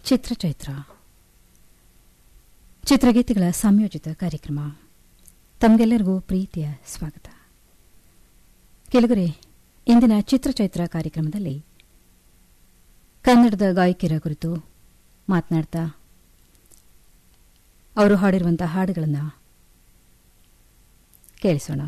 ಚಿತ್ರಚೈತ್ರ ಚಿತ್ರಗೀತೆಗಳ ಸಂಯೋಜಿತ ಕಾರ್ಯಕ್ರಮ ತಮಗೆಲ್ಲರಿಗೂ ಪ್ರೀತಿಯ ಸ್ವಾಗತ ಕೆಲಗರೆ ಇಂದಿನ ಚಿತ್ರಚೈತ್ರ ಕಾರ್ಯಕ್ರಮದಲ್ಲಿ ಕನ್ನಡದ ಗಾಯಕಿಯರ ಕುರಿತು ಮಾತನಾಡ್ತಾ ಅವರು ಹಾಡಿರುವಂತಹ ಹಾಡುಗಳನ್ನು ಕೇಳಿಸೋಣ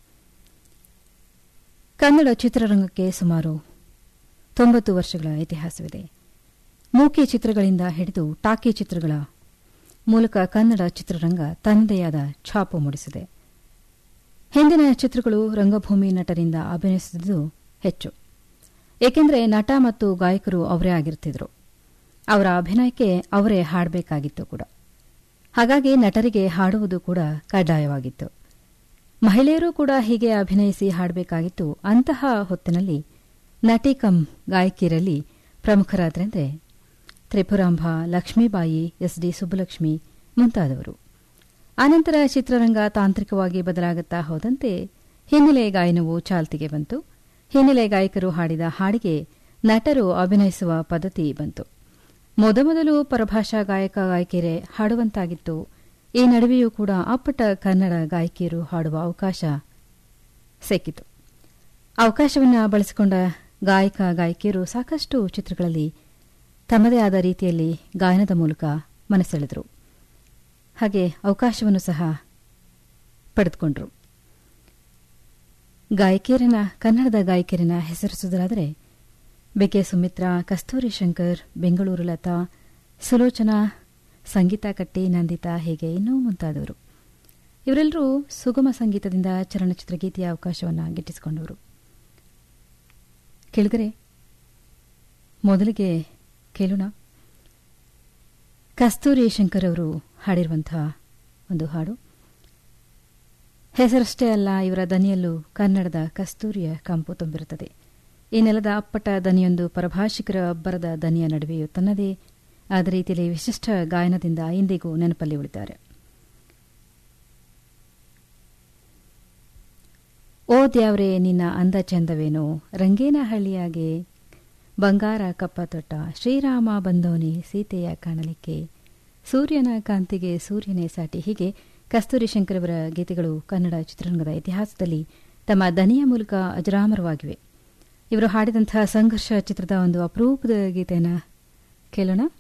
ಕನ್ನಡ ಚಿತ್ರರಂಗಕ್ಕೆ ಸುಮಾರು ತೊಂಬತ್ತು ವರ್ಷಗಳ ಇತಿಹಾಸವಿದೆ ಮೂಕಿ ಚಿತ್ರಗಳಿಂದ ಹಿಡಿದು ಟಾಕಿ ಚಿತ್ರಗಳ ಮೂಲಕ ಕನ್ನಡ ಚಿತ್ರರಂಗ ತನ್ನದೇ ಆದ ಛಾಪು ಮೂಡಿಸಿದೆ ಹಿಂದಿನ ಚಿತ್ರಗಳು ರಂಗಭೂಮಿ ನಟರಿಂದ ಅಭಿನಯಿಸಿದ್ದು ಹೆಚ್ಚು ಏಕೆಂದರೆ ನಟ ಮತ್ತು ಗಾಯಕರು ಅವರೇ ಆಗಿರ್ತಿದ್ರು ಅವರ ಅಭಿನಯಕ್ಕೆ ಅವರೇ ಹಾಡಬೇಕಾಗಿತ್ತು ಕೂಡ ಹಾಗಾಗಿ ನಟರಿಗೆ ಹಾಡುವುದು ಕೂಡ ಕಡ್ಡಾಯವಾಗಿತ್ತು ಮಹಿಳೆಯರು ಕೂಡ ಹೀಗೆ ಅಭಿನಯಿಸಿ ಹಾಡಬೇಕಾಗಿತ್ತು ಅಂತಹ ಹೊತ್ತಿನಲ್ಲಿ ನಟಿ ಕಂ ಗಾಯಕಿಯರಲ್ಲಿ ಪ್ರಮುಖರಾದರೆಂದರೆ ತ್ರಿಪುರಾಂಬ ಲಕ್ಷ್ಮೀಬಾಯಿ ಎಸ್ ಡಿ ಸುಬ್ಬಲಕ್ಷ್ಮಿ ಮುಂತಾದವರು ಆನಂತರ ಚಿತ್ರರಂಗ ತಾಂತ್ರಿಕವಾಗಿ ಬದಲಾಗುತ್ತಾ ಹೋದಂತೆ ಹಿನ್ನೆಲೆ ಗಾಯನವು ಚಾಲ್ತಿಗೆ ಬಂತು ಹಿನ್ನೆಲೆ ಗಾಯಕರು ಹಾಡಿದ ಹಾಡಿಗೆ ನಟರು ಅಭಿನಯಿಸುವ ಪದ್ಧತಿ ಬಂತು ಮೊದಮೊದಲು ಪರಭಾಷಾ ಗಾಯಕ ಗಾಯಕಿಯರೇ ಹಾಡುವಂತಾಗಿತ್ತು ಈ ನಡುವೆಯೂ ಕೂಡ ಅಪ್ಪಟ ಕನ್ನಡ ಗಾಯಕಿಯರು ಹಾಡುವ ಅವಕಾಶ ಸಿಕ್ಕಿತು ಅವಕಾಶವನ್ನು ಬಳಸಿಕೊಂಡ ಗಾಯಕ ಗಾಯಕಿಯರು ಸಾಕಷ್ಟು ಚಿತ್ರಗಳಲ್ಲಿ ತಮ್ಮದೇ ಆದ ರೀತಿಯಲ್ಲಿ ಗಾಯನದ ಮೂಲಕ ಮನಸೆಳೆದರು ಹಾಗೆ ಅವಕಾಶವನ್ನು ಸಹ ಪಡೆದುಕೊಂಡರು ಗಾಯಕಿಯರನ್ನ ಕನ್ನಡದ ಗಾಯಕಿಯರನ್ನ ಹೆಸರಿಸುವುದಾದರೆ ಬೆಕೆ ಸುಮಿತ್ರಾ ಕಸ್ತೂರಿ ಶಂಕರ್ ಬೆಂಗಳೂರು ಲತಾ ಸುಲೋಚನಾ ಸಂಗೀತ ಕಟ್ಟಿ ನಂದಿತಾ ಹೀಗೆ ಇನ್ನೂ ಮುಂತಾದವರು ಇವರೆಲ್ಲರೂ ಸುಗಮ ಸಂಗೀತದಿಂದ ಚಲನಚಿತ್ರ ಗೀತೆಯ ಅವಕಾಶವನ್ನು ಗಿಟ್ಟಿಸಿಕೊಂಡವರು ಕೆಳಗರೆ ಮೊದಲಿಗೆ ಕೇಳೋಣ ಕಸ್ತೂರಿ ಶಂಕರ್ ಅವರು ಹಾಡಿರುವಂತಹ ಒಂದು ಹಾಡು ಹೆಸರಷ್ಟೇ ಅಲ್ಲ ಇವರ ದನಿಯಲ್ಲೂ ಕನ್ನಡದ ಕಸ್ತೂರಿಯ ಕಂಪು ತುಂಬಿರುತ್ತದೆ ಈ ನೆಲದ ಅಪ್ಪಟ ದನಿಯೊಂದು ಪರಭಾಷಿಕರ ಅಬ್ಬರದ ದನಿಯ ನಡುವೆಯೂ ತನ್ನದೇ ಆದ ರೀತಿಯಲ್ಲಿ ವಿಶಿಷ್ಟ ಗಾಯನದಿಂದ ಇಂದಿಗೂ ನೆನಪಲ್ಲಿ ಉಳಿದ್ದಾರೆ ಓ ದ್ಯಾವ್ರೆ ನಿನ್ನ ಅಂದ ಚಂದವೇನೋ ರಂಗೇನ ಹಳ್ಳಿಯಾಗೆ ಬಂಗಾರ ಕಪ್ಪ ತೊಟ್ಟ ಶ್ರೀರಾಮ ಬಂದೋನಿ ಸೀತೆಯ ಕಾಣಲಿಕ್ಕೆ ಸೂರ್ಯನ ಕಾಂತಿಗೆ ಸೂರ್ಯನೇ ಸಾಟಿ ಹೀಗೆ ಕಸ್ತೂರಿ ಶಂಕರ್ ಅವರ ಗೀತೆಗಳು ಕನ್ನಡ ಚಿತ್ರರಂಗದ ಇತಿಹಾಸದಲ್ಲಿ ತಮ್ಮ ದನಿಯ ಮೂಲಕ ಅಜರಾಮರವಾಗಿವೆ ಇವರು ಹಾಡಿದಂತಹ ಸಂಘರ್ಷ ಚಿತ್ರದ ಒಂದು ಅಪರೂಪದ ಗೀತೆಯನ್ನು ಕೇಳೋಣ